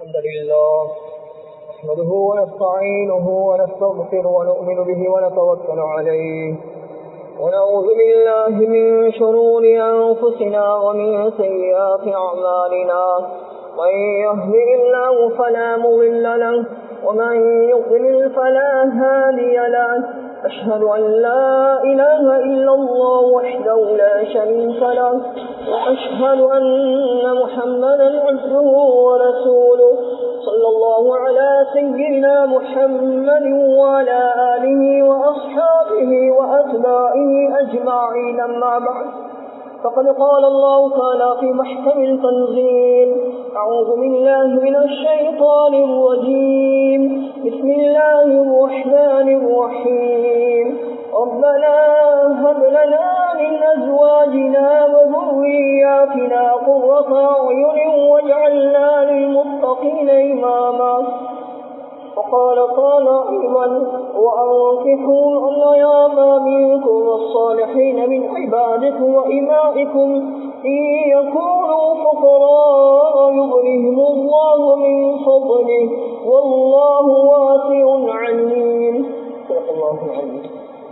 الحمد لله نحمده ونستعينه ونستغفر ونؤمن به ونتوكل عليه ونعوذ بالله من شرور أنفسنا ومن سيئات أعمالنا من يهدئ الله فلا مضل له ومن يضلل فلا هادي له أشهد أن لا إله إلا الله وحده لا شريك له وأشهد أن محمدا عبده ورسوله صلى الله على سيدنا محمد وعلى آله وأصحابه وأتباعه أجمعين أما بعد فقد قال الله تعالى في محكم التنزيل أعوذ بالله من الشيطان الرجيم بسم الله الرحمن الرحيم ربنا هب لنا من أزواجنا وذرياتنا قرة أعين واجعلنا للمتقين إماما وقال تعالى أيضا وأنكحوا الأيام منكم والصالحين من عبادكم وإمائكم إن يكونوا فقراء يغنهم الله من فضله والله واسع عليم صدق الله العليم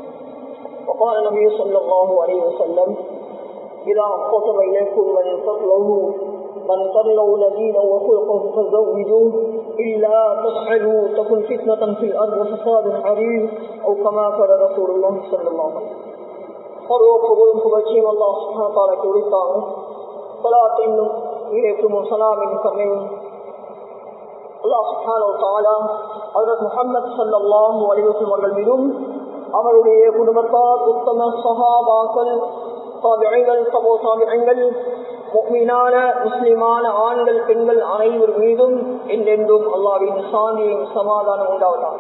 وقال النبي صلى الله عليه وسلم إذا خطب إليكم من تطلعوا من تطلعوا دينه وخلقه فزوجوه إلا تفعلوا تكن فتنة في الأرض وفساد عريض أو كما قال رسول الله صلى الله عليه وسلم சர்வ புகழும் புகழ்ச்சியும் அல்லாஹ் சுகாதாரத்தை உரித்தாங்க சலாத்தின்னும் ஈரேற்றும் சலாமின் கம்மையும் அல்லாஹ் சுஹானோ தாலா ஹசரத் முகமது சல்லாஹூ அலிவசம் அவர்கள் மீதும் அவருடைய குடும்பத்தார் உத்தம சஹாபாக்கள் சாபியங்கள் சமோ சாபியங்கள் மீனான முஸ்லிமான ஆண்கள் பெண்கள் அனைவர் மீதும் என்றென்றும் அல்லாவின் சாந்தியும் சமாதானம் உண்டாவதாக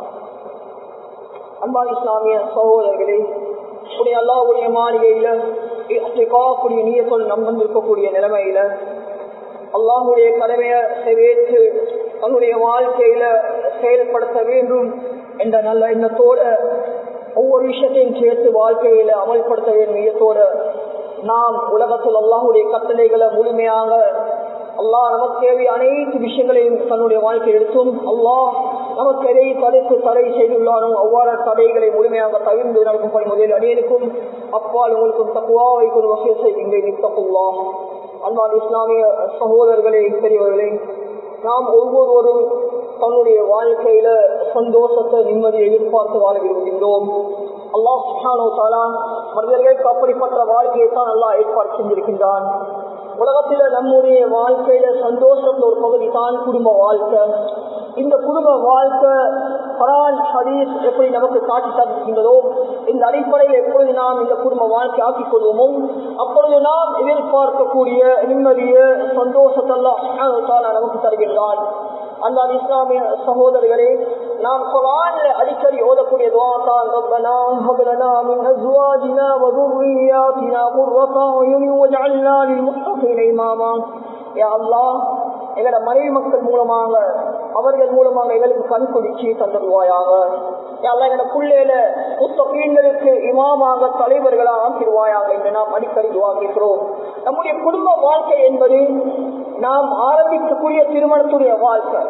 அன்பா இஸ்லாமிய சகோதரர்களே உடைய அல்லாவுடைய மாளிகையில காக்கூடிய நீயத்தோடு நம்பம் இருக்கக்கூடிய நிலைமையில அல்லாஹுடைய கடமையை நிறைவேற்று தன்னுடைய வாழ்க்கையில செயல்படுத்த வேண்டும் என்ற நல்ல எண்ணத்தோட ஒவ்வொரு விஷயத்தையும் சேர்த்து வாழ்க்கையில அமல்படுத்த வேண்டும் நீயத்தோட நாம் உலகத்தில் அல்லாஹுடைய கட்டளைகளை முழுமையாக அல்லாஹ் நமக்கு தேவை அனைத்து விஷயங்களையும் தன்னுடைய வாழ்க்கையில் எடுத்தும் அல்லாஹ் நமக்கு எதை தடுத்து தடை செய்துள்ளானோ அவ்வாறு தடைகளை முழுமையாக தவிர்ந்து நடக்கும் பணி முதலில் அணியனுக்கும் அப்பால் உங்களுக்கும் தக்குவாவை கொண்டு வசதி செய்யுங்க நித்தக்குள்ளா அன்பான் இஸ்லாமிய சகோதரர்களே பெரியவர்களே நாம் ஒவ்வொருவரும் தன்னுடைய வாழ்க்கையில சந்தோஷத்தை நிம்மதியை எதிர்பார்த்து வாழ விரும்புகின்றோம் அல்லாஹ் சுஹானோ தாலா மனிதர்களுக்கு அப்படிப்பட்ட வாழ்க்கையை தான் அல்லாஹ் ஏற்பாடு செஞ்சிருக்கின்றான் உலகத்தில நம்முடைய வாழ்க்கையில சந்தோஷத்துல ஒரு பகுதி தான் குடும்ப வாழ்க்கை இந்த குடும்ப வாழ்க்கை பரான் ஹதீஸ் எப்படி நமக்கு காட்டி தருகின்றதோ இந்த அடிப்படையில் எப்பொழுது நாம் இந்த குடும்ப வாழ்க்கை ஆக்கிக் கொள்வோமோ அப்பொழுது நாம் எதிர்பார்க்கக்கூடிய நிம்மதிய சந்தோஷத்தெல்லாம் நமக்கு தருகின்றான் அந்த இஸ்லாமிய சகோதரர்களே நாம் குரான்ல அடிக்கடி ஓதக்கூடிய துவாத்தான் ரப்பனா ஹப்லனா மின் அஸ்வாஜினா வ ذُرِّيَّاتِنَا قُرَّةَ أَعْيُنٍ وَاجْعَلْنَا لِلْمُتَّقِينَ إِمَامًا யா அல்லாஹ் எங்களோட மனைவி மக்கள் மூலமாக அவர்கள் மூலமாக எங்களுக்கு கண் குடிச்சு தந்துடுவாயாக எங்களோட பிள்ளையில புத்தகங்களுக்கு இமாமாக தலைவர்களாக ஆக்கிடுவாயாக என்று நாம் அடிக்கடி துவா கேட்கிறோம் நம்முடைய குடும்ப வாழ்க்கை என்பது நாம் ஆரம்பிக்கக்கூடிய திருமணத்துடைய வாழ்க்கை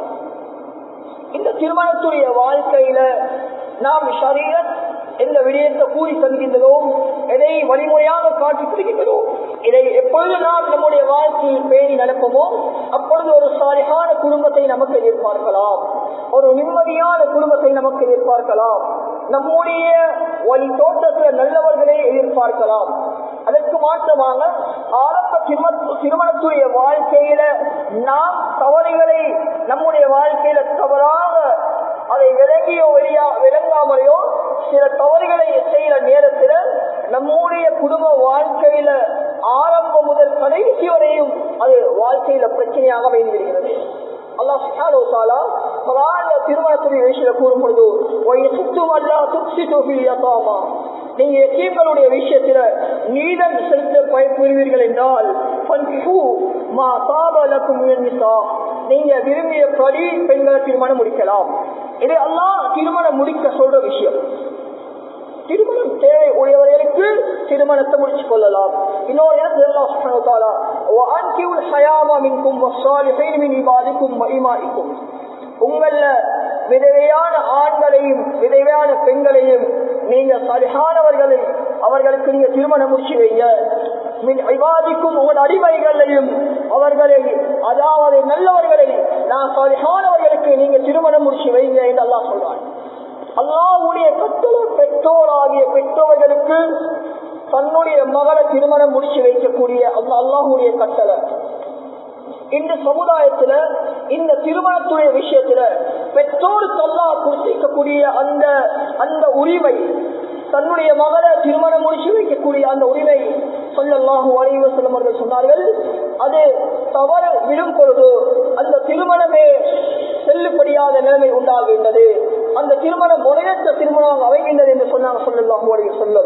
இந்த திருமணத்துடைய வாழ்க்கையில நாம் ஷரீரத் எந்த விடயத்தை கூறி தருகின்றதோ எதை வழிமுறையாக காட்டி கொடுக்கின்றதோ இதை எப்பொழுது நாம் நம்முடைய வாழ்க்கையில் பேணி நடப்போமோ அப்பொழுது ஒரு சாலையான குடும்பத்தை நமக்கு எதிர்பார்க்கலாம் ஒரு நிம்மதியான குடும்பத்தை நமக்கு எதிர்பார்க்கலாம் நம்முடைய வழி தோட்டத்தில் நல்லவர்களை எதிர்பார்க்கலாம் அதற்கு மாற்றமாக ஆரம்ப திருமணத்துடைய வாழ்க்கையில நாம் தவறுகளை நம்முடைய வாழ்க்கையில தவறாக அதை விளங்கியோ வெளியா விளங்காமலையோ சில தவறுகளை செய்யற நேரத்தில் நம்முடைய குடும்ப வாழ்க்கையில ஆரம்பம் முதல் கடைசி வரையும் அது வாழ்க்கையில பிரச்சனையாக அமைந்திருக்கிறது திருமணத்துடைய விஷயத்துல கூறும் பொழுது நீங்க எத்தீம்களுடைய விஷயத்துல நீதம் செலுத்த பயன்பெறுவீர்கள் என்றால் நீங்க விரும்பிய படி பெண்களை திருமணம் முடிக்கலாம் இதை எல்லாம் திருமணம் முடிக்க சொல்ற விஷயம் திருமணம் தேவை உடையவர்களுக்கு திருமணத்தை முடிச்சு கொள்ளலாம் இன்னொரு இடத்துல அல்லாஹ் சுப்ஹானஹு வ தஆலா வஅன்கியுல் ஹயாமா மின்கும் வஸ்ஸாலிஹீன மின் இபாதிக்கும் வ இமாஇக்கும் உங்கள விதவையான ஆண்களையும் விதவையான பெண்களையும் நீங்க சரியானவர்களை அவர்களுக்கு நீங்க திருமணம் முடிச்சு வைங்க மின் ஐவாதிக்கும் உங்கள் அடிமைகளையும் அவர்களை அதாவது நல்லவர்களை நான் சரியானவர்களுக்கு நீங்க திருமணம் முடிச்சு வைங்க என்று அல்லாஹ் சொல்றான் அல்லாவுடைய கட்டளை பெற்றோராகிய பெற்றோர்களுக்கு தன்னுடைய மகளை திருமணம் முடிச்சு வைக்கக்கூடிய அந்த அல்லாஹுடைய கட்டளை இந்த சமுதாயத்துல இந்த திருமணத்துடைய விஷயத்துல பெற்றோருக்கு அல்லாஹ் கொடுத்திருக்கக்கூடிய அந்த அந்த உரிமை தன்னுடைய மகளை திருமணம் முடிச்சு வைக்கக்கூடிய அந்த உரிமை சொல்லல்லாஹு அலைவ அவர்கள் சொன்னார்கள் அது தவறு விடும் பொழுது அந்த திருமணமே செல்லுபடியாத நிலைமை உண்டாகின்றது அந்த திருமணம் முறையற்ற திருமணம் அமைகின்றது என்று சொன்னாங்க சொல்லல்லாஹு அலைவ சொல்லும்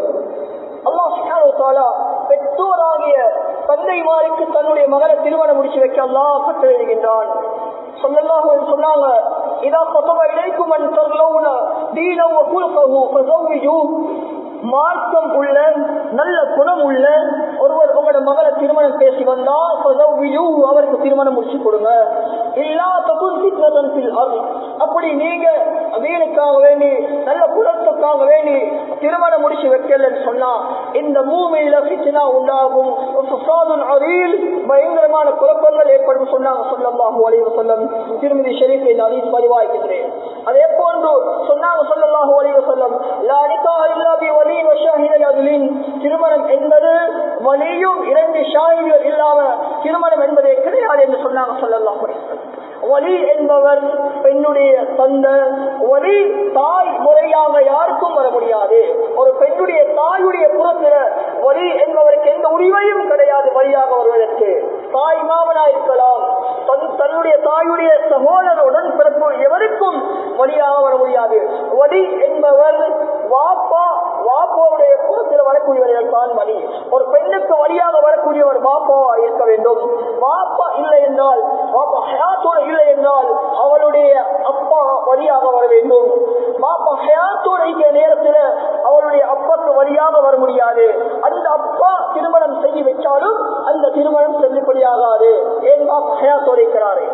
அல்லாஹ் பெற்றோராகிய தந்தைமாருக்கு தன்னுடைய மகளை திருமணம் முடிச்சு வைக்க அல்லாஹ் கட்டளையிடுகின்றான் சொல்லல்லாஹு சொன்னாங்க இதா பத்தவ இலைக்கும் அன் தர்லவுன தீனவ குல்கஹு ஃபஸவ்விஜூ மார்க்கம் உள்ள நல்ல குணம் உள்ள ஒருவர் உங்களோட மகளை திருமணம் பேசி வந்தா ஃபஸவ்விஜூ அவருக்கு திருமணம் முடிச்சு கொடுங்க இல்லா தகுன் ஃபித்னதன் ஃபில் அர்த் அப்படி நீங்க வீணுக்காக வேண்டி நல்ல குலத்துக்காக வேண்டி திருமணம் முடிச்சு வைக்கலன்னு சொன்னா இந்த பூமியில ஃபித்னா உண்டாகும் ஃபஸாதுன் அரீல் பயங்கரமான குழப்பங்கள் ஏற்படும் சொன்னாங்க சொல்லல்லாஹு அலைஹி வஸல்லம் திருமதி ஷரீஃப் இந்த ஹதீஸ் பதிவாய்க்கின்றேன் அதே போன்று சொன்னாங்க சொல்லல்லாஹு அலைஹி வஸல்லம் லா நிகாஹ இல்லா பி வலி வ ஷாஹிதல் அத்லின் திருமணம் என்பது வலியும் இரண்டு ஷாஹிதுகள் இல்லாம திருமணம் என்பதே கிடையாது என்று சொன்னாங்க சொல்லல்லாஹு அலைஹி வஸல்லம் வலி என்பவர் பெண்ணுடைய தந்த வலி தாய் முறையாக யாருக்கும் வர முடியாது ஒரு பெண்ணுடைய தாயுடைய புறத்துல வலி என்பவருக்கு எந்த உரிமையும் கிடையாது வழியாக வருவதற்கு தாய் மாமனா இருக்கலாம் தன் தன்னுடைய தாயுடைய சகோதரருடன் பிறப்பு எவருக்கும் வழியாக வர முடியாது வலி என்பவர் வாப்பா வாப்பாவுடைய புறத்தில் வரக்கூடியவர்கள் தான் வழி ஒரு பெண்ணுக்கு வழியாக வரக்கூடியவர் வாப்பாவா இருக்க வேண்டும் வாப்பா இல்லை என்றால் வாப்பா ஹயாத்தோடு இல்லை என்றால் அவளுடைய அப்பா வழியாக வர வேண்டும் பாப்பா ஹயாத்தோட இருக்கிற நேரத்தில் அவளுடைய அப்பாக்கு வழியாக வர முடியாது அந்த அப்பா திருமணம் செய்ய வச்சாலும் அந்த திருமணம் செல்லுபடியாகாது ஏன் பாப்பா ஹயாத்தோட இருக்கிறாரு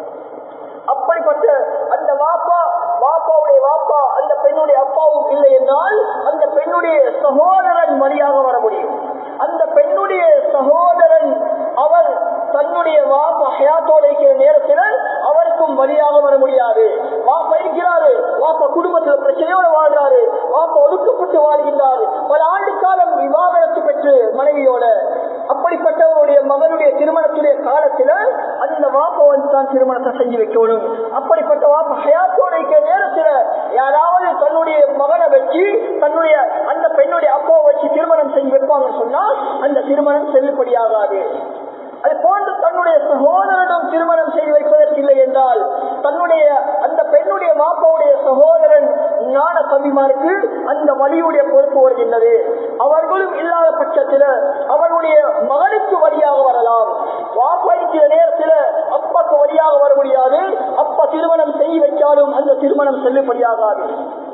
அப்படிப்பட்ட அந்த வாப்பா வாப்பாவுடைய வாப்பா அந்த பெண்ணுடைய அப்பாவும் இல்லை என்றால் அந்த பெண்ணுடைய சகோதரன் வழியாக வர முடியும் அந்த பெண்ணுடைய சகோதரன் அவர் தன்னுடைய வாப்பா ஹயாத்தோட இருக்கிற நேரத்தில் அவருக்கும் வழியாக வர முடியாது வாப்பா இருக்கிறாரு வாப்பா குடும்பத்தில் பிரச்சனையோட வாழ்றாரு வாப்பா ஒதுக்கப்பட்டு வாழ்கின்றார் பல ஆண்டு காலம் விவாதத்து பெற்று மனைவியோட அப்படிப்பட்டவருடைய மகனுடைய திருமணத்துடைய காலத்துல அந்த வாப்பா வந்து தான் திருமணத்தை செஞ்சு வைக்கணும் அப்படிப்பட்ட வாப்பா ஹயாத்தோட இருக்கிற நேரத்துல யாராவது தன்னுடைய மகனை வச்சு தன்னுடைய அந்த பெண்ணுடைய அப்பாவை வச்சு திருமணம் செஞ்சு வைப்பாங்கன்னு சொன்னா அந்த திருமணம் செல்லுபடியாகாது அது போன்று தன்னுடைய சகோதரனும் திருமணம் செய்து வைப்பதற்கு இல்லை என்றால் தன்னுடைய அந்த பெண்ணுடைய மாப்பாவுடைய சகோதரன் ஞான தம்பிமாருக்கு அந்த வழியுடைய பொறுப்பு வருகின்றது அவர்களும் இல்லாத பட்சத்தில் அவருடைய மகனுக்கு வழியாக வரலாம் வாப்பா இருக்கிற நேரத்தில் அப்பாக்கு வழியாக வர முடியாது அப்பா திருமணம் செய்ய வைத்தாலும் அந்த திருமணம் செல்லுபடியாகாது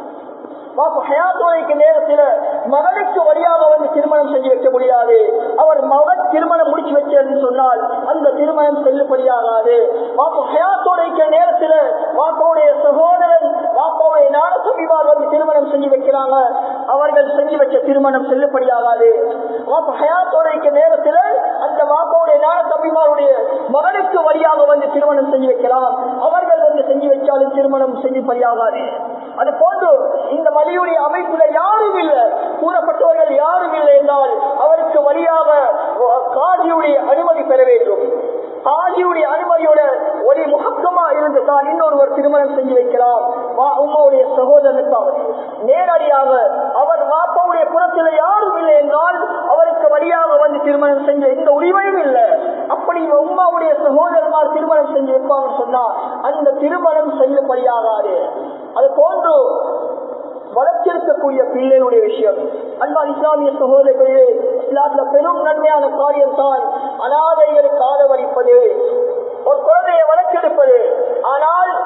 ஹயாத்தோடைக்கு நேரத்தில் மகனுக்கு வழியாக வந்து திருமணம் செஞ்சு வைக்க முடியாது அவர் மகன் திருமணம் முடிச்சு வச்சேன்னு சொன்னால் அந்த திருமணம் செல்லுபடியாகாது வாப்பா ஹயாத்தோடைக்கு நேரத்தில் வாப்பாவுடைய சகோதரன் வாப்பாவுடைய நாட சபிமார் வந்து திருமணம் செஞ்சு வைக்கிறாங்க அவர்கள் செஞ்சு வச்ச திருமணம் செல்லுபடியாகாது வாப்பா ஹயாத்தோடைக்கு நேரத்தில் அந்த வாப்பாவுடைய நாட தம்பிமாருடைய மகனுக்கு வழியாக வந்து திருமணம் செஞ்சு வைக்கலாம் அவர்கள் வந்து செஞ்சு வச்சாலும் திருமணம் செல்லுபடியாகாது அது போன்று இந்த வழியுடைய அமைப்புல யாரும் இல்லை கூறப்பட்டவர்கள் யாரும் இல்லை என்றால் அவருக்கு வழியாக காதியுடைய அனுமதி பெற வேண்டும் காதியுடைய அனுமதியோட ஒரு முகக்கமா இருந்து தான் இன்னொருவர் திருமணம் செஞ்சு வைக்கலாம் உங்களுடைய சகோதரனுக்காவது நேரடியாக அவர் வாப்பாவுடைய புறத்தில் யாரும் இல்லை என்றால் அவருக்கு வழியாக வந்து திருமணம் செஞ்ச எந்த உரிமையும் இல்லை அப்படி உமாவுடைய சகோதரமார் திருமணம் செஞ்சு வைப்பாங்கன்னு சொன்னா அந்த திருமணம் செல்லுபடியாகாது அது போன்று வளர்ச்சிருக்கக்கூடிய பிள்ளைகளுடைய விஷயம் அன்பான் இஸ்லாமிய சகோதரர்களே இஸ்லாத்துல பெரும் நன்மையான காரியம் தான் அனாதைகளுக்கு ஆதரவளிப்பது ஒரு குழந்தையை வளர்த்தெடுப்பது ஆனால் இன்று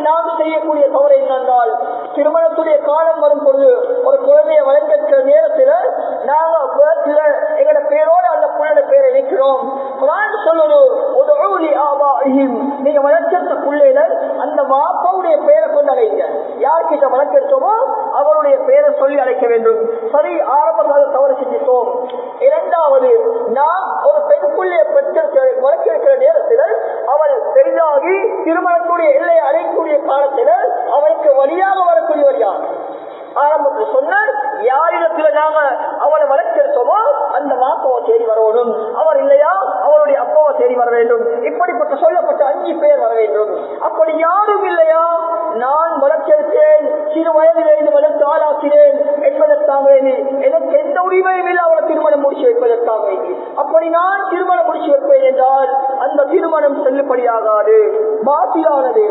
நாம் செய்யக்கூடிய தவறு என்னென்றால் திருமணத்துடைய காலம் வரும் பொழுது ஒரு குழந்தையை வளர்க்கிற நேரத்தில் நாங்க வீட்டுல எங்களோட பேரோட அந்த புள்ளோட பேரை வைக்கிறோம் குரான் சொல்லணும் ஒரு ஊழி ஆபாயும் நீங்க வளர்க்கிற பிள்ளையில அந்த வாப்பாவுடைய பேரை கொண்டு அழைங்க யார்கிட்ட வளர்க்கிறோமோ அவருடைய பேரை சொல்லி அழைக்க வேண்டும் சரி ஆரம்பத்தில் தவறு செஞ்சிட்டோம் இரண்டாவது நாம் ஒரு பெண் பிள்ளையை பெற்றிருக்கிற வளர்க்கிற நேரத்தில் அவள் பெரிதாகி திருமணத்துடைய எல்லையை அடையக்கூடிய காலத்தில் அவளுக்கு வழியாக வரக்கூடியவர் யார் ஆரம்பத்தில் சொன்ன யாரிடத்துல நாங்க அவளை வளர்த்திருக்கோமோ அந்த மாப்பாவை தேடி வரணும் அவர் இல்லையா அவளுடைய அப்பாவை தேடி வர வேண்டும் இப்படிப்பட்ட சொல்லப்பட்ட அஞ்சு பேர் வர வேண்டும் அப்படி யாரும் இல்லையா நான் வளர்த்திருக்கேன் சிறு வயதிலிருந்து வளர்த்து ஆளாக்கிறேன் என்பதற்காக வேண்டி எனக்கு எந்த உரிமையும் இல்லை அவளை திருமணம் முடிச்சு வைப்பதற்காக வேண்டி அப்படி நான் திருமணம் முடிச்சு வைப்பேன் என்றால் அந்த திருமணம் செல்லுபடியாகாது பாத்தியானது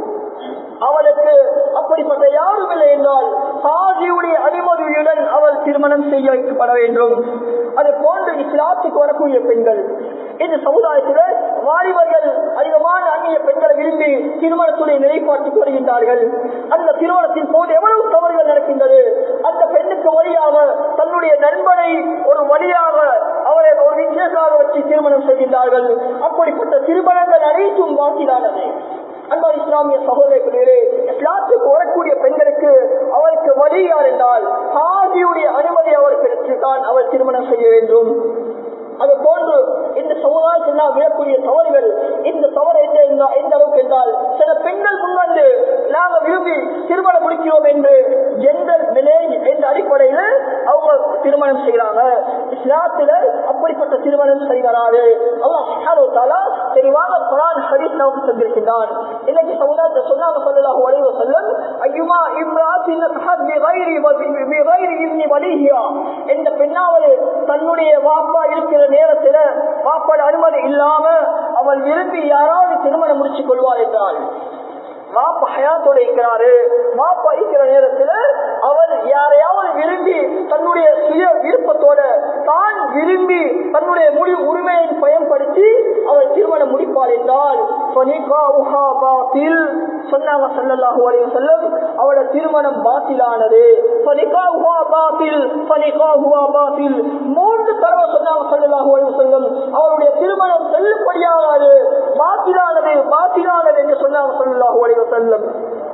அவளுக்கு அப்படிப்பட்ட யாரும் இல்லை என்றால் சாதியுடைய அனுமதியுடன் அவள் திருமணம் செய்ய வைக்கப்பட வேண்டும் அது போன்று இஸ்லாத்துக்கு வரக்கூடிய பெண்கள் இந்த சமுதாயத்தில் வாலிபர்கள் அதிகமான அந்நிய பெண்களை விரும்பி திருமணத்துடைய நிலைப்பாட்டுக்கு வருகின்றார்கள் அந்த திருமணத்தின் போது எவ்வளவு தவறுகள் நடக்கின்றது அந்த பெண்ணுக்கு வழியாக தன்னுடைய நண்பனை ஒரு வழியாக அவரை ஒரு விசேஷமாக வச்சு திருமணம் செய்கின்றார்கள் அப்படிப்பட்ட திருமணங்கள் அனைத்தும் வாக்கிலானது அன்பா இஸ்லாமிய சகோதரர்களே இஸ்லாத்துக்கு வரக்கூடிய பெண்களுக்கு அவருக்கு வழி யார் என்றால் சாதியுடைய அனுமதி அவர் பெற்றுத்தான் அவர் திருமணம் செய்ய வேண்டும் அது போன்று இந்த சமுதாயத்தில் நாம் விடக்கூடிய தவறுகள் இந்த தவறு எந்த எந்த- எந்த அளவுக்கு என்றால் சில பெண்கள் முன்வந்து நாங்கள் விரும்பி திருமணம் முடிக்கிறோம் என்று ஜெண்டர் வில்லேஜ் என்ற அடிப்படையில் அவங்க திருமணம் செய்யறாங்க இஸ்லாத்துல அப்படிப்பட்ட திருமணம் சரி வராது அல்லாஹ் சுப்ஹானஹு வ தஆலா தெளிவாக குர்ஆன் ஹதீஸ் நமக்கு தந்திருக்கின்றான் இன்னைக்கு சமுதாயத்தை சொன்னாங்க ஸல்லல்லாஹு அலைஹி வஸல்லம் ஐயுமா இம்ராத்தின் தஹத் பிகைரி வ பிகைரி இப்னி வலிஹியா எந்த பெண்ணாவது தன்னுடைய வாப்பா இருக்கிற நேரத்தில் வாப்பாட அனுமதி இல்லாம அவள் விரும்பி யாராவது திருமணம் முடிச்சு கொள்வார் என்றால் மாப்பா ஹயாத்தோட இருக்கிறாரு மாப்பா இருக்கிற நேரத்தில் அவள் யாரையாவது விரும்பி தன்னுடைய சுய விருப்பத்தோட தான் விரும்பி தன்னுடைய முடிவு உரிமையை பயன்படுத்தி அவள் திருமணம் முடிப்பாள் என்றால் ஃபனிகாஉஹா பாத்தில் சொன்னாங்க ஸல்லல்லாஹு அலைஹி வஸல்லம் அவளோட திருமணம் பாத்திலானது ஃபனிகாஉஹா பாத்தில் ஃபனிகாஉஹா பாத்தில் மூன்று தடவை சொன்னாங்க ஸல்லல்லாஹு அலைஹி வஸல்லம் அவளுடைய திருமணம் செல்லுபடியாகாது பாத்திலானது பாத்திலானது என்று சொன்னாங்க ஸல்லல்லாஹு அலைஹி வஸல்லம்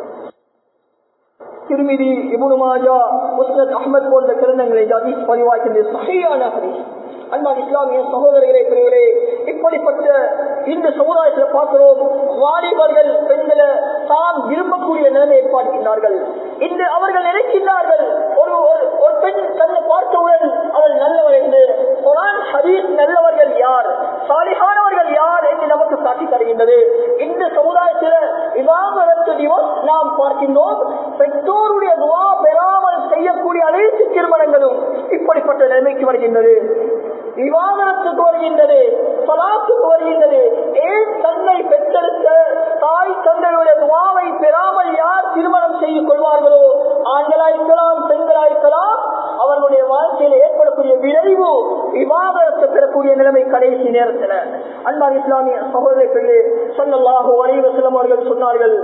திருமிதி இபுனு மாஜா முஸ்னத் அஹ்மத் போன்ற கிரந்தங்களை ஹதீஸ் பதிவாக்கின்ற சஹீஹான ஹதீஸ் அன்பான் இஸ்லாமிய சகோதரர்களே பெரியவரே இப்படிப்பட்ட இந்த சமுதாயத்தில் பார்க்கிறோம் வாலிபர்கள் பெண்களை தாம் விரும்பக்கூடிய நிலைமையை பார்க்கின்றார்கள் இன்று அவர்கள் நினைக்கின்றார்கள் ஒரு ஒரு- ஒரு பெண் தன்னை பார்த்தவுடன் அவள் நல்லவள் என்று குரான் ஹதீஸ் நல்லவர்கள் யார் சாலிகானவர்கள் யார் என்று நமக்கு காட்டி தருகின்றது இந்த சமுதாயத்தில் விவாகரத்து டிவோர்ஸ் நாம் பார்க்கின்றோம் பெற்றோருடைய துவா பெறாமல் செய்யக்கூடிய அனைத்து திருமணங்களும் இப்படிப்பட்ட நிலைமைக்கு வருகின்றது விவாகரத்துக்கு வருகின்றது சலாத்துக்கு வருகின்றது ஏன் தன்னை பெற்றெடுத்த தாய் தந்தையுடைய துவாவை பெறாமல் யார் திருமணம் செய்து கொள்வார்களோ ஆண்களாயிருக்கலாம் பெண்களாயிருக்கலாம் அவர்களுடைய வாழ்க்கையில் ஏற்படக்கூடிய விளைவு விவாகரத்து பெறக்கூடிய நிலைமை கடைசி நேரத்தில் அன்பார் இஸ்லாமிய சகோதர பெண்ணு சொல்லல்லாஹோ அலைவசலம் அவர்கள் சொன்னார்கள்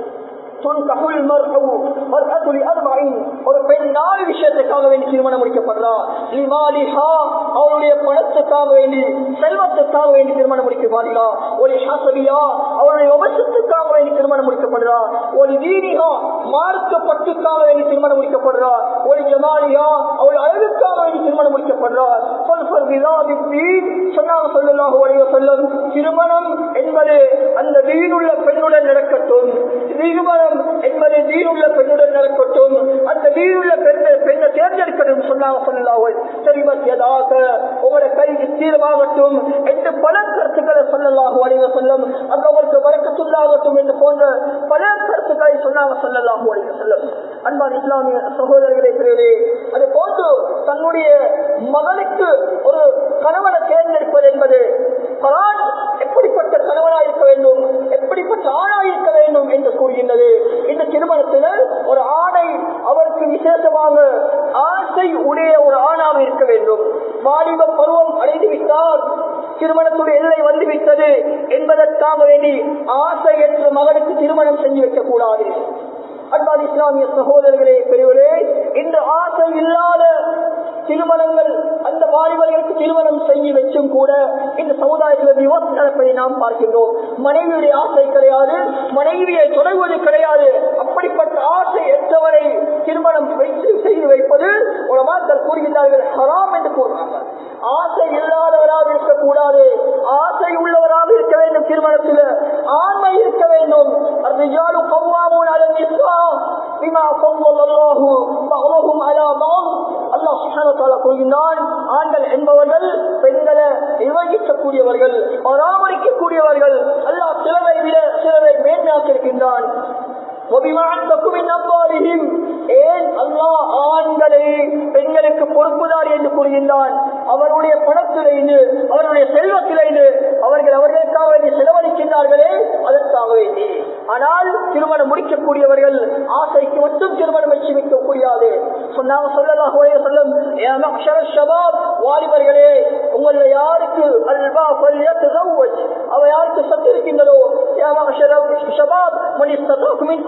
துன்கஹுல் மர்ஹு மர்ஹத்து லிஅர்பஇன் ஒரு பெண் நாலு விஷயத்துக்காக வேண்டி திருமணம் முடிக்கப்படுறா லிமாலிஹா அவளுடைய பணத்துக்காக வேண்டி செல்வத்துக்காக வேண்டி திருமணம் முடிக்கப்படுறா ஒரு ஹசபியா அவளுடைய வம்சத்துக்காக வேண்டி திருமணம் முடிக்கப்படுறா ஒரு தீனிகா மார்க்க பட்டுக்காக வேண்டி திருமணம் முடிக்கப்படுறா ஒரு ஜமாலியா அவள் அழகுக்காக வேண்டி திருமணம் முடிக்கப்படுறா சொல் சொல் விதாபித்தீன் சொன்னாங்க சொல்லலாக உடைய சொல்லும் திருமணம் என்பது அந்த தீனுள்ள பெண்ணுடன் நடக்கட்டும் திருமணம் என்பது தீனுள்ள பெண்ணுடன் நடக்கட்டும் அந்த தீனுள்ள பெண்ணை பெண்ணை தேர்ந்தெடுக்கணும் சொன்னாங்க சொல்லலாக தெரிவத்தியதாக உங்களோட கை நிச்சயமாகட்டும் என்று பல கருத்துக்களை சொல்லலாக உடைய சொல்லும் அங்க அவருக்கு வரக்கத்துள்ளாகட்டும் என்று போன்ற பல கருத்துக்களை சொன்னாங்க சொல்லலாக உடைய சொல்லும் அன்பான் இஸ்லாமிய சகோதரர்களை பிரிவே அது போன்று தன்னுடைய மகனுக்கு ஒரு கணவனை தேர்ந்தெடுப்பது என்பது குரான் எப்படிப்பட்ட கணவனாக இருக்க வேண்டும் எப்படிப்பட்ட ஆணாக இருக்க வேண்டும் என்று கூறுகின்றது இந்த திருமணத்தில் ஒரு ஆணை அவருக்கு விசேஷமாக ஆசை உடைய ஒரு ஆணாக இருக்க வேண்டும் வாலிப பருவம் அடைந்து விட்டால் திருமணத்துடைய எல்லை வந்துவிட்டது என்பதற்காக வேண்டி ஆசையற்ற மகனுக்கு திருமணம் செஞ்சு செஞ்சு வைக்க கூடாது அன்பான இஸ்லாமிய சகோதரர்களே பெரியவரே இன்று ஆசை இல்லாத திருமணங்கள் அந்த வாலிபர்களுக்கு திருமணம் செய்ய வச்சும் கூட இந்த சமுதாயத்தில் விவாத நடப்பதை நாம் பார்க்கின்றோம் மனைவியுடைய ஆசை கிடையாது மனைவியை தொடர்வது கிடையாது அப்படிப்பட்ட ஆசை எற்றவரை திருமணம் வைத்து செய்து வைப்பது உலமாக்கள் கூறுகின்றார்கள் ஹராம் என்று கூறுகிறாங்க ஆசை இல்லாதவராக இருக்கக்கூடாது ஆசை உள்ளவராக இருக்க வேண்டும் திருமணத்தில் ஆண்மை இருக்க வேண்டும் الرجال قوامون على النساء بما فضل الله بعضهم على بعض அல்லாஹ் சுப்ஹானஹு வ தஆலா கூறுகின்றான் ஆண்கள் என்பவர்கள் பெண்களை நிர்வகிக்கக்கூடியவர்கள் பராமரிக்கக்கூடியவர்கள் அல்லாஹ் சிலரை விட சிலரை மேன்மையாக்கி இருக்கின்றான் وبما أنفقوا من أموالهم ஏன் அல்லாஹ் ஆண்களை பெண்களுக்கு பொறுப்புதார் என்று கூறுகின்றான் அவருடைய பணத்திலிருந்து அவருடைய செல்வத்திலிருந்து அவர்கள் அவர்களுக்காக வேண்டி செலவழிக்கின்றார்களே அதற்காக வேண்டி ஆனால் திருமணம் முடிக்கக்கூடியவர்கள் ஆசைக்கு மட்டும் திருமணம் வச்சு வைக்க முடியாது சொன்னாங்க சொல்லலாம் சொல்லும் ஷபாப் வாலிபர்களே உங்களை யாருக்கு அல்வா அவ யாருக்கு சத்து இருக்கின்றதோ ஷபாப் மணி சதாக்கு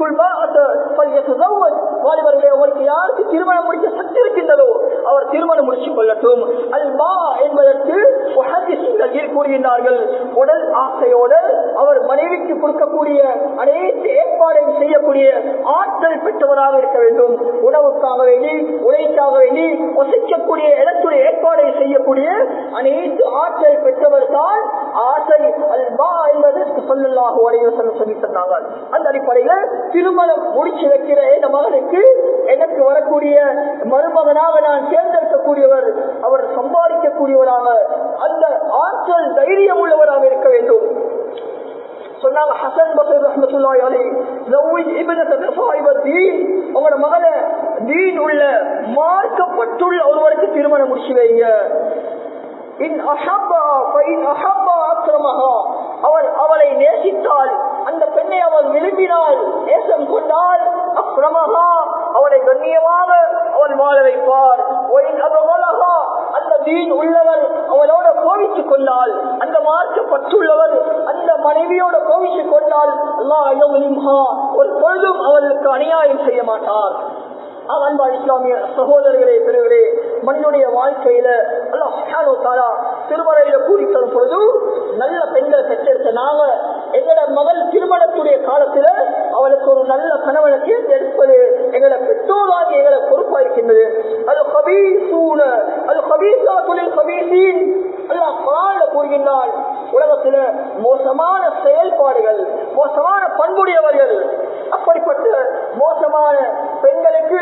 வாலிபர்களே உங்களுக்கு யாருக்கு திருமணம் முடிக்க சக்தி இருக்கின்றதோ அவர் திருமணம் முடிச்சுக் கொள்ளட்டும் அல்பா என்பதற்கு கூறுகின்றார்கள் உடல் ஆசையோடு அவர் மனைவிக்கு கொடுக்கக்கூடிய அனைத்து ஏற்பாடையும் செய்யக்கூடிய ஆற்றல் பெற்றவராக இருக்க வேண்டும் உணவுக்காக வேண்டி உழைக்காக வேண்டி வசிக்கக்கூடிய இடத்துடைய ஏற்பாடை செய்யக்கூடிய அனைத்து ஆற்றல் பெற்றவர் தான் ஆசை அல்பா என்பதற்கு சொல்லலாக உடைய சொல்லி சொன்னாங்க அந்த அடிப்படையில் திருமணம் முடிச்சு வைக்கிற இந்த மகனுக்கு எனக்கு வரக்கூடிய மருமகனாக நான் தேர்ந்தெடுக்கக்கூடியவர் அவர் சம்பாதிக்கக்கூடியவராக அந்த ஆற்றல் தைரியம் உள்ளவராக இருக்க வேண்டும் சொன்னாங்க ஹசன் பசர் ரஹமத்துல்லாஹி அலைஹி ஜவ்விஜ் இப்னக சாஹிப தீன் உங்களோட மகள தீன் உள்ள மார்க்கப்பட்டுள்ள ஒருவருக்கு திருமணம் முடிச்சு வைங்க இன் அஹப்பா ஃபைன் அஹப்பா அக்ரமஹா அவள் அவளை நேசித்தால் அந்த பெண்ணை அவள் விரும்பினால் நேசம் கொண்டால் அக்ரமஹா அவளை கண்ணியமாக அவள் வாழ வைப்பார் ஒயின் அபகலஹா அந்த தீன் உள்ளவர் அவளோட கோவித்துக் கொண்டால் அந்த மாற்றப்பட்டுள்ளவர் அந்த மனைவியோட கோவித்துக் கொண்டால் அல்லாஹ் ஒரு பொழுதும் அவர்களுக்கு அநியாயம் செய்ய மாட்டார் அன்பா இஸ்லாமிய சகோதரர்களே பெருவரே மண்ணுடைய வாழ்க்கையில அல்லாஹ் திருமறையில கூறி தரும் பொழுது நல்ல பெண்களை பெற்றெடுத்த நாங்க எங்களோட மகள் திருமணத்துடைய காலத்துல அவளுக்கு ஒரு நல்ல கணவனை தேர்ந்தெடுப்பது எங்களை பெற்றோராகி எங்களை பொறுப்பா இருக்கின்றது அது கபீசூன அது கபீசா தொழில் கபீசீன் அல்லாஹ் குரான்ல கூறுகின்றான் உலகத்துல மோசமான செயல்பாடுகள் மோசமான பண்புடையவர்கள் அப்படிப்பட்ட மோசமான பெண்களுக்கு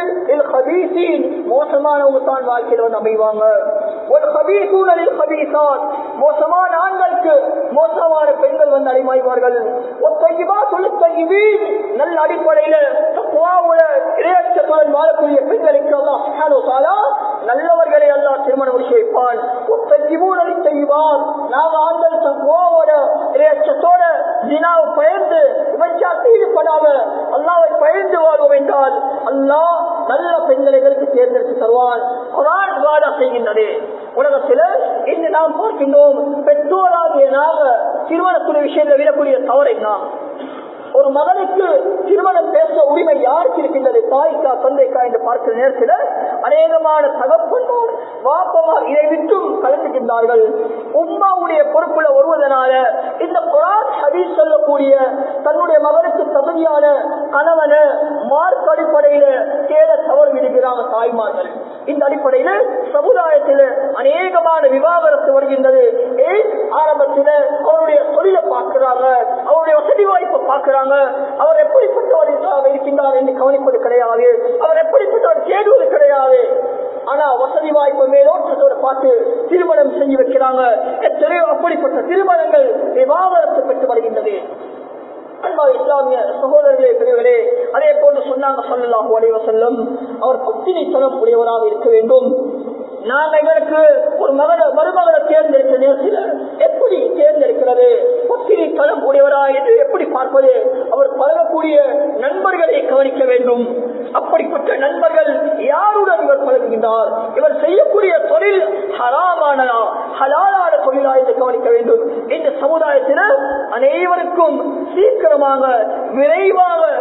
மோசமானவங்க தான் வாழ்க்கையில வந்து அமைவாங்க ஒரு கபீசூனலில் கபீசான் மோசமான ஆண்களுக்கு மோசமான பெண்கள் வந்து அடிமாய்வார்கள் நல்ல அடிப்படையில இறையச்சத்துடன் வாழக்கூடிய பெண்களுக்கு அல்லாஹ் நல்லவர்களை எல்லாம் திருமணம் முடிச்சு வைப்பான் செய்வான் நாம் ஆண்கள் தக்குவாவோட இறையச்சத்தோட தினாவை பயந்து விபச்சாரத்தை ஈடுபடாம அல்லாவை பயந்து வாழ்வோம் என்றால் அல்லாஹ் நல்ல பெண்களை எங்களுக்கு தேர்ந்தெடுத்து தருவான் குரான் வாடா செய்கின்றது உலகத்தில் இன்று நாம் பார்க்கின்றோம் பெற்றோராகிய நாக திருமணத்துடைய விஷயத்தில் விடக்கூடிய தவறு என்ன ஒரு மகனுக்கு திருமணம் பேச உரிமை யாருக்கு இருக்கின்றது தாய்க்கா தந்தைக்கா என்று பார்க்கிற நேரத்தில் அநேகமான தகப்பன்மார் வாப்பமார் இதை விட்டும் கலந்துகின்றார்கள் உம்மாவுடைய பொறுப்புல வருவதனால இந்த குரான் ஹதீஸ் சொல்லக்கூடிய தன்னுடைய மகனுக்கு தகுதியான கணவனை மார்க் அடிப்படையில தேட தவறு விடுகிறாங்க தாய்மார்கள் இந்த அடிப்படையில் சமுதாயத்தில் அநேகமான விவாகரத்து வருகின்றது ஏன் ஆரம்பத்தில் அவருடைய தொழிலை பார்க்கிறாங்க அவருடைய வசதி வாய்ப்பை பார்க்கிறாங்க அவர் எப்படிப்பட்டவர் இருக்கின்றார் என்று கவனிப்பது கிடையாது அவர் எப்படிப்பட்டவர் தேடுவது கிடையாது ஆனா வசதி வாய்ப்பு மேலோட்டத்தோட பார்த்து திருமணம் செஞ்சு வைக்கிறாங்க எத்தனையோ அப்படிப்பட்ட திருமணங்கள் விவாகரத்து பெற்று வருகின்றது அன்பா இஸ்லாமிய சகோதரர்களே பெரியவர்களே அதே போன்று சொன்னாங்க சொல்லலாம் உடைய செல்லும் அவர் பத்தினி தரம் உடையவராக இருக்க வேண்டும் நாங்க எங்களுக்கு ஒரு மகன மருமகனை தேர்ந்தெடுத்த நேரத்தில் எப்படி தேர்ந்தெடுக்கிறது பத்தினி தரம் உடையவரா என்று எப்படி பார்ப்பது அவர் பழகக்கூடிய நண்பர்களை கவனிக்க வேண்டும் அப்படிப்பட்ட நண்பர்கள் யாருடன் இவர் பழகுகின்றார் இவர் செய்யக்கூடிய தொழில் ஹராமானதா ஹலாலான தொழிலா என்று கவனிக்க வேண்டும் இந்த சமுதாயத்தில் அனைவருக்கும் சீக்கிரமாக விரைவாக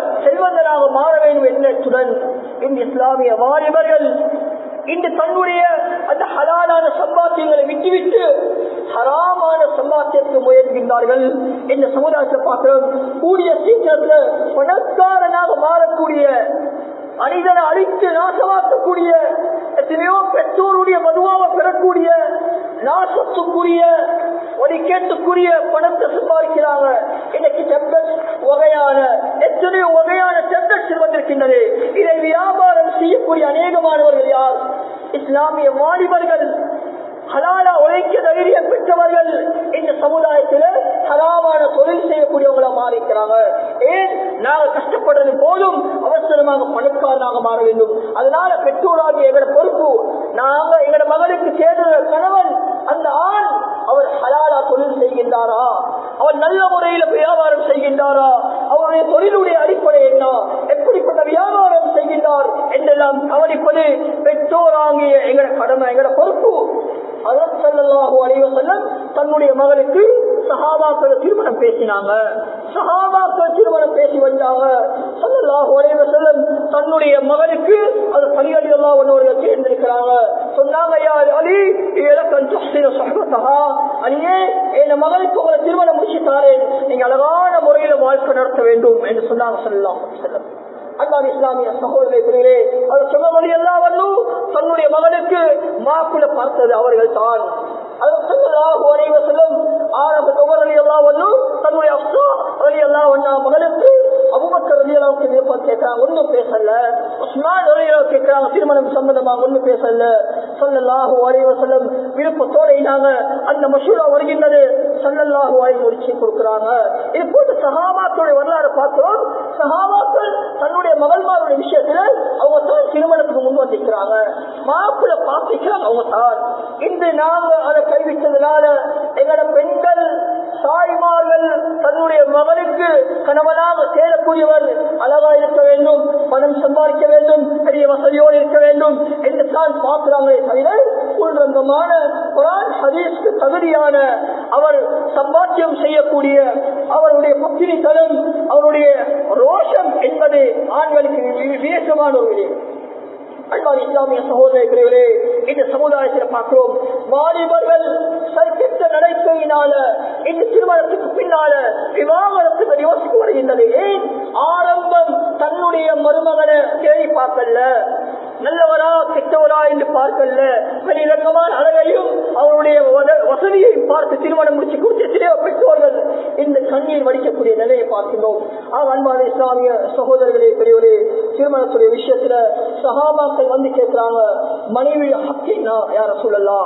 செல்வந்தராக மாற வேண்டும் எண்ணத்துடன் இந்த இஸ்லாமிய வாலிபர்கள் இன்று தன்னுடைய அந்த ஹலாலான சம்பாத்தியங்களை விட்டுவிட்டு ஹராமான சம்பாத்தியத்துக்கு முயல்கின்றார்கள் இந்த சமுதாயத்தை பார்க்கிறோம் கூடிய சீக்கிரத்துல பணக்காரனாக மாறக்கூடிய மனிதனை அழித்து நாசமாக்கக்கூடிய எத்தனையோ பெற்றோருடைய மதுவாக பெறக்கூடிய நாசத்துக்குரிய ஒரு கேட்டுக்குரிய பணத்தை சம்பாதிக்கிறாங்க இன்னைக்கு டெப்லெட் வகையான எத்தனையோ வகையான டெப்லெட்ஸ் வந்திருக்கின்றது இதை வியாபாரம் செய்யக்கூடிய அநேகமானவர்கள் யார் இஸ்லாமிய வாலிபர்கள் ஹலாலா உழைக்க தைரியம் பெற்றவர்கள் இந்த சமுதாயத்தில் ஹலாமான தொழில் செய்யக்கூடியவங்களா மாறிக்கிறாங்க ஏன் நாங்க கஷ்டப்படுறது போதும் அவசரமாக பணக்காரனாக மாற வேண்டும் அதனால பெற்றோராகிய எங்களோட பொறுப்பு நாங்க எங்களோட மகளுக்கு சேர்ந்த கணவன் அந்த ஆண் அவர் ஹலாலா தொழில் செய்கின்றாரா அவர் நல்ல முறையில் வியாபாரம் செய்கின்றாரா அவருடைய தொழிலுடைய அடிப்படை என்ன எப்படிப்பட்ட வியாபாரம் செய்கின்றார் என்றெல்லாம் கவனிப்பது பெற்றோராகிய எங்களோட கடமை எங்களோட பொறுப்பு அதற்கல்லாஹு அலைவசல்லம் தன்னுடைய மகளுக்கு சஹாபாக்கள் திருமணம் பேசினாங்க சஹாபாக்கள் திருமணம் பேசி வந்தாங்க சல்லல்லாஹு அலைவசல்லம் தன்னுடைய மகளுக்கு அது பலியலி அல்லா ஒன்னவர்கள் தேர்ந்தெடுக்கிறாங்க சொன்னாங்க யார் அலி இலக்கன் சஹபத்தஹா அலியே என் மகளுக்கு உங்களை திருமணம் முடிச்சுத்தாரேன் நீங்க அழகான முறையில் வாழ்க்கை நடத்த வேண்டும் என்று சொன்னாங்க சல்லாஹ் செல்லம் அல்லாஹ் இஸ்லாமிய சகோதரர்களே அவர் சொன்ன வழி எல்லாம் வந்தும் தன்னுடைய மகனுக்கு மாப்பிள பார்த்தது அவர்கள் தான் தன்னுடைய அப்சா அலி அல்லா ஒன்னா மகனுக்கு அபுபக்கர் அலி அல்லாவுக்கு விருப்பம் கேட்கிறாங்க ஒன்றும் பேசல உஸ்மான் அலி அல்லா கேட்கிறாங்க திருமணம் சம்பந்தமாக ஒன்றும் பேசல சொல்லல்லாஹு அலைவ செல்லம் விருப்பத்தோட நாங்க அந்த மசூரா வருகின்றது சல்லல்லாஹு அலை முடிச்சு கொடுக்குறாங்க இது போட்டு சஹாபாக்களுடைய வரலாறு பார்க்கிறோம் சஹாபாக்கள் தன்னுடைய மகள்மாருடைய விஷயத்துல அவங்க தான் திருமணத்துக்கு முன் வந்திருக்கிறாங்க மாப்பிள்ள பார்த்திக்கிறாங்க அவங்க தான் இன்று நாங்க அதை கைவிட்டதுனால எங்களோட பெண்கள் தாய்மார்கள் தன்னுடைய மகனுக்கு கணவனாக சேரக்கூடியவர் அழகா இருக்க வேண்டும் பணம் சம்பாதிக்க வேண்டும் பெரிய வசதியோடு இருக்க வேண்டும் என்று தான் பார்க்கிறாங்களே தவிர உள்ரங்கமான குரான் ஹதீஸ்க்கு தகுதியான அவர் சம்பாத்தியம் செய்யக்கூடிய அவருடைய பத்தினி தனம் அவருடைய ரோஷம் என்பது ஆண்களுக்கு விசேஷமான ஒரு விடயம் அன்பான இஸ்லாமிய சகோதரர்களே இந்த சமுதாயத்தில் பார்க்கிறோம் வாலிபர்கள் சர்க்கிட்ட நடைப்பையினால இந்த திருமணத்துக்கு பின்னால விவாகரத்துக்கு யோசிக்க வருகின்றது ஏன் ஆரம்பம் தன்னுடைய மருமகனை தேடி பார்க்கல நல்லவரா கெட்டவரா என்று பார்க்கல வெளிரங்கமான அழகையும் அவருடைய வசதியையும் பார்த்து திருமணம் முடிச்சு கொடுத்து எத்தனையோ பெற்றோர்கள் இந்த கண்ணீர் வடிக்கக்கூடிய நிலையை பார்க்கிறோம் ஆக அன்பான இஸ்லாமிய சகோதரர்களே பெரியவரே திருமணத்துடைய விஷயத்துல சகாபாக்கள் வந்து கேட்கிறாங்க மனைவி ஹக்கினா யார சொல்லலாம்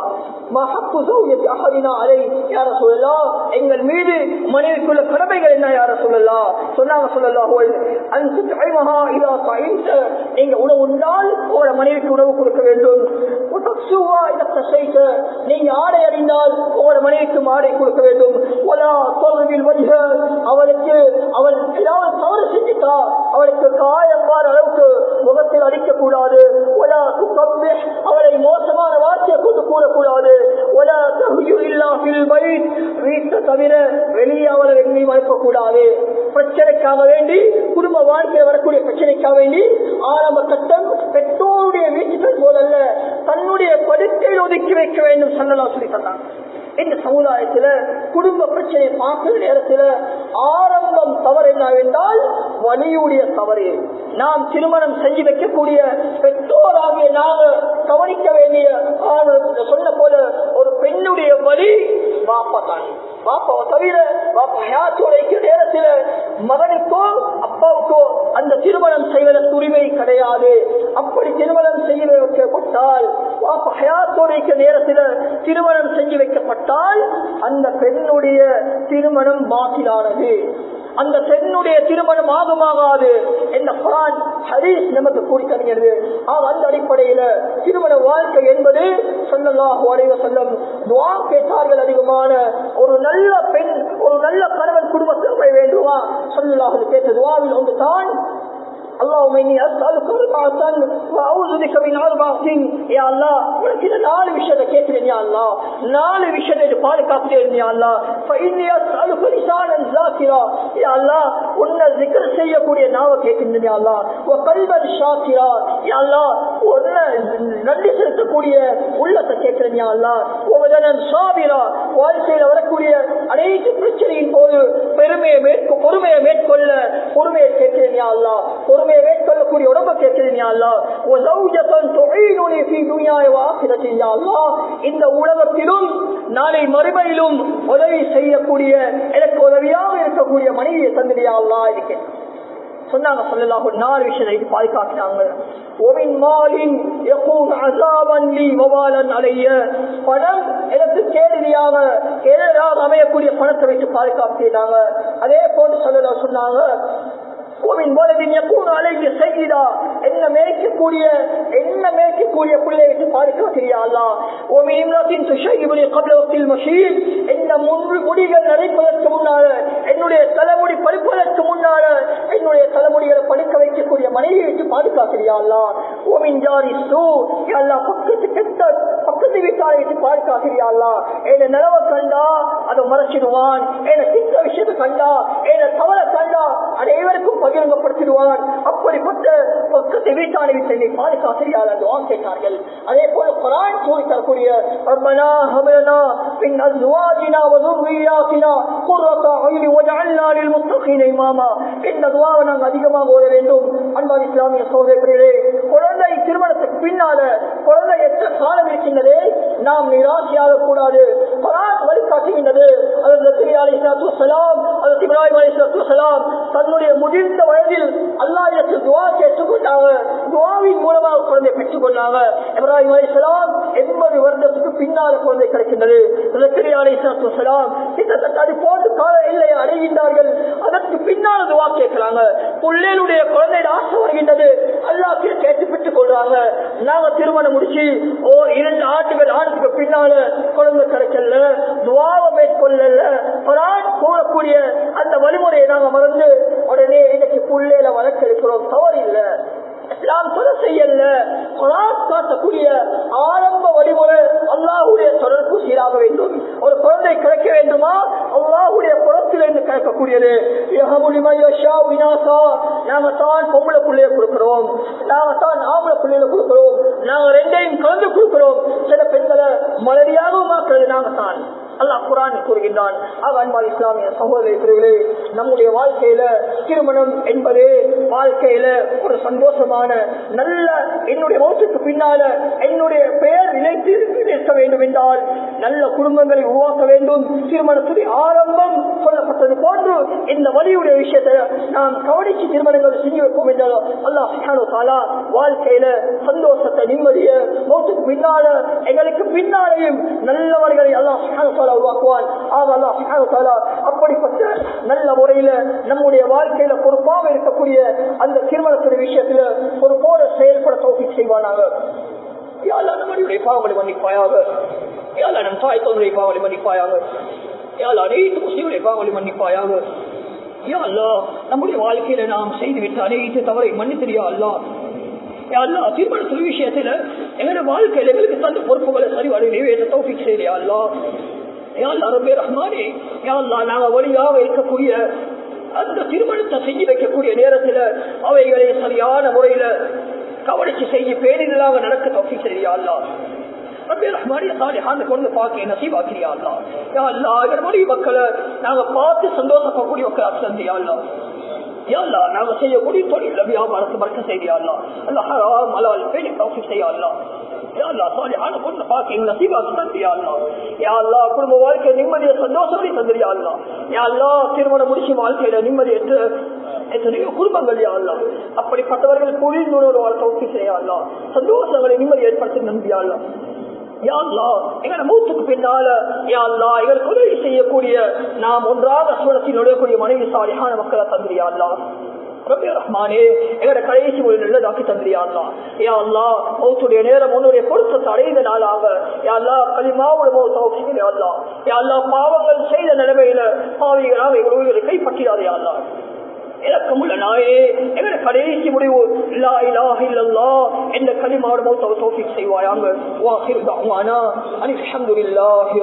யார சொல்லலாம் எங்கள் மீது மனைவிக்குள்ள கடமைகள் என்ன யார சொல்லலாம் சொன்னாங்க சொல்லலாம் நீங்க உணவு உண்டால் உங்களோட மனைவிக்கு உணவு கொடுக்க வேண்டும் நீங்க ஆடை அறிந்தால் உங்களோட மனைவிக்கு ஆடை கொடுக்க வேண்டும் அவளுக்கு அவள் ஏதாவது தவறு செஞ்சுட்டா அவளுக்கு காயப்பான அளவுக்கு முகத்தில் அடிக்க கூடாது அவளை மோசமான வார்த்தையை கொண்டு கூறக்கூடாது வீட்டை தவிர வெளியே அவளை எங்கேயும் அனுப்பக்கூடாது பிரச்சனைக்காக வேண்டி குடும்ப வாழ்க்கையில் வரக்கூடிய பிரச்சனைக்காக வேண்டி ஆரம்ப கட்டம் பெற்றோருடைய வீட்டுகள் போதல்ல தன்னுடைய படுக்கையில் ஒதுக்கி வைக்க வேண்டும் சொல்லலாம் சொல்லி தந்தாங்க இந்த சமுதாயத்துல குடும்ப பிரச்சனை பார்க்கிற நேரத்துல ஆரம்பம் தவறு என்னவென்றால் வலியுடைய தவறு நாம் திருமணம் செஞ்சு வைக்கக்கூடிய பெற்றோராகிய நாங்க கவனிக்க வேண்டிய சொன்ன போல ஒரு பெண்ணுடைய வலி பாப்பா தான் பாப்பாவை தவிர பாப்பா ஹயாத்தோட இருக்கிற நேரத்தில் மகனுக்கோ அப்பாவுக்கோ அந்த திருமணம் செய்வதற்கு உரிமை கிடையாது அப்படி திருமணம் செய்ய வைக்கப்பட்டால் பாப்பா ஹயாத்தோட இருக்கிற நேரத்தில் திருமணம் செஞ்சு வைக்கப்பட்டால் அந்த பெண்ணுடைய திருமணம் பாத்திலானது அந்த பெண்ணுடைய திருமணம் ஆகுமாகாது என்ற குரான் ஹரீஸ் நமக்கு கூறி தருகிறது ஆக அந்த அடிப்படையில திருமண வாழ்க்கை என்பது சொல்லலாக வரைவ சொல்லம் துவா கேட்டார்கள் அதிகமான ஒரு நல்ல பெண் ஒரு நல்ல கணவன் குடும்பத்தில் போய் வேண்டுமா சொல்லலாக கேட்ட துவாவில் ஒன்று தான் اللهم اني اسالك اربعه واعوذ بك من اربعه يا الله உனக்கு இந்த நாலு விஷயத்தை கேட்கிறேன் யா அல்லாஹ் நாலு விஷயத்தை பாதுகாக்கிறேன் யா அல்லாஹ் فاني اسالك لسانا ذاكرا يا الله உன்னை ذكر செய்யக்கூடிய நாவை கேட்கிறேன் யா அல்லாஹ் وقلبا شاكرا يا الله உன்னை நன்றி செலுத்தக்கூடிய உள்ளத்தை கேட்கிறேன் யா அல்லாஹ் وبدنا صابرا வாழ்க்கையில வரக்கூடிய அனைத்து பிரச்சனையின் போது பெருமையை மேற்கொ பொறுமையை மேற்கொள்ள பொறுமையை கேட்கிறேன் யா அல்லாஹ் பொறுமையை மேற்கொள்ளக்கூடிய உடம்பை கேட்கிறேன் யா அல்லாஹ் وزوجة تعينني في دنياي وآخرتي يا الله இந்த உலகத்திலும் நாளை மறுமையிலும் உதவி செய்யக்கூடிய எனக்கு உதவியாக இருக்கக்கூடிய மனைவியை தந்திரியா அல்லா இருக்கேன் சொன்னாங்க சொல்லலாம் ஒரு நாலு விஷயத்தை பாதுகாக்கிறாங்க ஒவின் மாலின் எப்போது அசாபன் லீ வவாலன் அலைய பணம் எனக்கு கேள்வியாக எதிராக அமையக்கூடிய பணத்தை வைத்து பாதுகாக்கிறாங்க அதே போன்று சொல்லலாம் சொன்னாங்க கோவின் போலவின் எப்போது அலைக்கு செய்கிறா என்ன மேய்க்கக்கூடிய என்ன மேய்க்கக்கூடிய பிள்ளையை வைத்து பாதுகாக்கிறியா அல்லா ஓமி இம்ராத்தின் சுஷைபுலி கபலத்தில் மஷீன் என்ன முன்பு முடிகள் நடைப்பதற்கு முன்னால என்னுடைய தலைமுடி படுப்பதற்கு முன்னால என்னுடைய தலைமுடிகளை படுக்க வைக்கக்கூடிய மனைவியை வைத்து பாதுகாக்கிறியா அல்லா ஓமின் ஜாரி சூ அல்லா பக்கத்து கெட்ட பக்கத்து வீட்டாரை வைத்து பாதுகாக்கிறியா அல்லா என்ன நிலவை கண்டா அதை மறைச்சிடுவான் என்ன சித்த விஷயத்தை கண்டா என்ன தவற கண்டா அனைவருக்கும் பகிரங்கப்படுத்திடுவான் அப்படிப்பட்ட பக்கத்தை வீட்டாரை விட்டு என்னை பாதுகாக்கிறார் என்று துவா கேட்டார்கள் அதே போல குரான் கூறி தரக்கூடிய ربنا هب لنا من ازواجنا وذرياتنا قرة اعين واجعلنا للمتقين اماما இந்த துவாவை நாங்கள் அதிகமாக ஓத வேண்டும் அன்பான் இஸ்லாமிய சோதரே குழந்தை திருமணத்துக்கு பின்னால குழந்தை எத்த காலம் இருக்கின்றதே நாம் நிராசையாக கூடாது குரான் வழிகாட்டுகின்றது அது அலி சலாத்து வலாம் அது இப்ராஹிம் அலி சலாத்து வலாம் தன்னுடைய முதிர்ந்த வயதில் அல்லாஹிற்கு துவா கேட்டுக்கொண்டாங்க துவாவின் மூலமாக குழந்தை பெற்றுக் கொண்டாங்க இப்ராஹிம் அலி சலாம் எண்பது வருடத்துக்கு பின்னால் குழந்தை கிடைக்கின்றது ஜக்கரியா அலி சலாத்து வலாம் கிட்டத்தட்ட அது போன்று கால எல்லையை அடைகின்றார்கள் அதற்கு பின்னால் துவா கேட்கிறாங்க பிள்ளைகளுடைய குழந்தைய ஆசை வருகின்றது அல்லாஹ் கேட்டு பெற்றுக் கொள்றாங்க நாங்க திருமணம் முடிச்சு ஓ இரண்டு ஆண்டுகள் ஆண்டுக்கு பின்னால குழந்தை கிடைக்கல துவாவை மேற்கொள்ளல குரான் கூறக்கூடிய அந்த வழிமுறையை நாங்க மறந்து உடனே இன்னைக்கு புள்ளையில வழக்கு எடுக்கிறோம் தவறு இல்ல இஸ்லாம் கொலை செய்யல குரான் காட்டக்கூடிய ஆரம்ப வழிமுறை அல்லாஹுடைய தொடர்பு சீராக வேண்டும் ஒரு குழந்தை கிடைக்க வேண்டுமா அல்லாஹுடைய குளத்திலிருந்து கிடைக்கக்கூடியது நாங்க தான் பொம்பளை பிள்ளைய கொடுக்கிறோம் நாங்க தான் ஆம்பளை பிள்ளைய கொடுக்கிறோம் நாங்க ரெண்டையும் கலந்து கொடுக்கிறோம் சில பெண்களை மலடியாகவும் மாற்றுறது நாங்க தான் அல்லாஹ் குரான் கூறுகின்றான் அன்பால் இஸ்லாமிய சகோதரர்களே நம்முடைய வாழ்க்கையில திருமணம் என்பது வாழ்க்கையில ஒரு சந்தோஷமான நல்ல என்னுடைய மௌத்துக்கு பின்னால என்னுடைய பெயர் நினைத்து நிற்க வேண்டும் என்றால் நல்ல குடும்பங்களை உருவாக்க வேண்டும் திருமணத்துடைய ஆரம்பம் சொல்லப்பட்டது போன்று இந்த வழியுடைய விஷயத்தை நாம் கவனிச்சு திருமணங்கள் செஞ்சு வைப்போம் என்றால் அல்லாஹ் சுஹானு தாலா வாழ்க்கையில சந்தோஷத்தை நிம்மதிய மௌத்துக்கு பின்னால எங்களுக்கு பின்னாலேயும் நல்லவர்களை அல்லாஹ் சுஹானு தாலா உருவாக்குவான் ஆக அல்லாஹ் சுஹானு தாலா அப்படிப்பட்ட நல்ல முறையில நம்முடைய வாழ்க்கையில பொறுப்பாக இருக்கக்கூடிய அந்த திருமணத்துடைய விஷயத்துல பொறுப்போடு செயல்பட தோப்பி செய்வானாங்க யாழ்லா நம்முடைய பாவங்களை மன்னிப்பாயாக யாழ்லா நம் தாய் தோன்றுடைய பாவங்களை மன்னிப்பாயாக யாழ் அனைத்து முஸ்லீமுடைய பாவங்களை மன்னிப்பாயாக யா அல்லா நம்முடைய வாழ்க்கையில நாம் செய்துவிட்ட அனைத்து தவறை மன்னித்திரியா அல்லா யா அல்லா திருமணத்தில் விஷயத்துல எங்களோட வாழ்க்கையில எங்களுக்கு தந்த பொறுப்புகளை சரிவாடு நிறைவேற்ற தோப்பி செய்யா அல்லா யா அல்லா ரபே ரஹ்மானே யா அல்லா நாங்க வழியாக இருக்கக்கூடிய அந்த திருமணத்தை செஞ்சு வைக்கக்கூடிய நேரத்துல அவைகளை சரியான முறையில கவனிச்சு செய்ய பேரிலாக நடக்க தோப்பி செய்யா அல்லா ரப்பே ரஹ்மானே சாலிஹான கொண்டு பார்க்க நசீபாக்கிறியா அல்லா யா அல்லா எங்க மொழி மக்களை நாங்க பார்த்து சந்தோஷப்படக்கூடிய மக்கள் தந்தியா அல்லா யா அல்லா நாங்க செய்யக்கூடிய தொழில் வியாபாரத்தை மறக்க செய்யா அல்லா அல்லா ஹராம் அலால் பேணி தௌஃபி செய்யா அல்லா யா அல்லா சாலிஹான கொண்டு பார்க்க எங்க நசீபாக்கி தந்தியா அல்லா யா அல்லா குடும்ப வாழ்க்கை நிம்மதியை சந்தோஷத்தை தந்திரியா அல்லா யா அல்லா திருமணம் முடிச்சு வாழ்க்கையில நிம்மதியற்ற எத்தனையோ குடும்பங்கள் யாழ்லாம் அப்படிப்பட்டவர்கள் புரிந்துணர்வு வாழ்க்கை செய்யலாம் சந்தோஷங்களை நிம்மதி ஏற்படுத்தி நம்பியாலாம் எங்களை மூத்துக்கு பின்னால யாழ்லா எங்களுக்கு உதவி செய்யக்கூடிய நாம் ஒன்றாக சூழத்தில் நுழையக்கூடிய மனைவி சாலியான மக்களை தந்திரியாள்லா ரபி ரஹ்மானே எங்கட கடைசி ஒரு நல்லதாக்கி தந்திரியாள்லா யா அல்லா மௌத்துடைய நேரம் உன்னுடைய பொருத்தத்தை அடைந்த நாளாக யாழ்லா களிமாவோட மௌத்த யாழ்லா யாழ்லா பாவங்கள் செய்த நிலைமையில பாவிகளாக எங்கள் உயிரை கைப்பற்றியாதே யாழ்லா இரக்கமுள்ள நாயே எங்களை கடைசி முடிவு லா இலாஹ இல்லல்லாஹ் என்ற கலிமாவோட மௌத்தவ தௌஃபீக் செய்வாயாங்க வாஹிர் தஅவானா அல்ஹம்துலில்லாஹி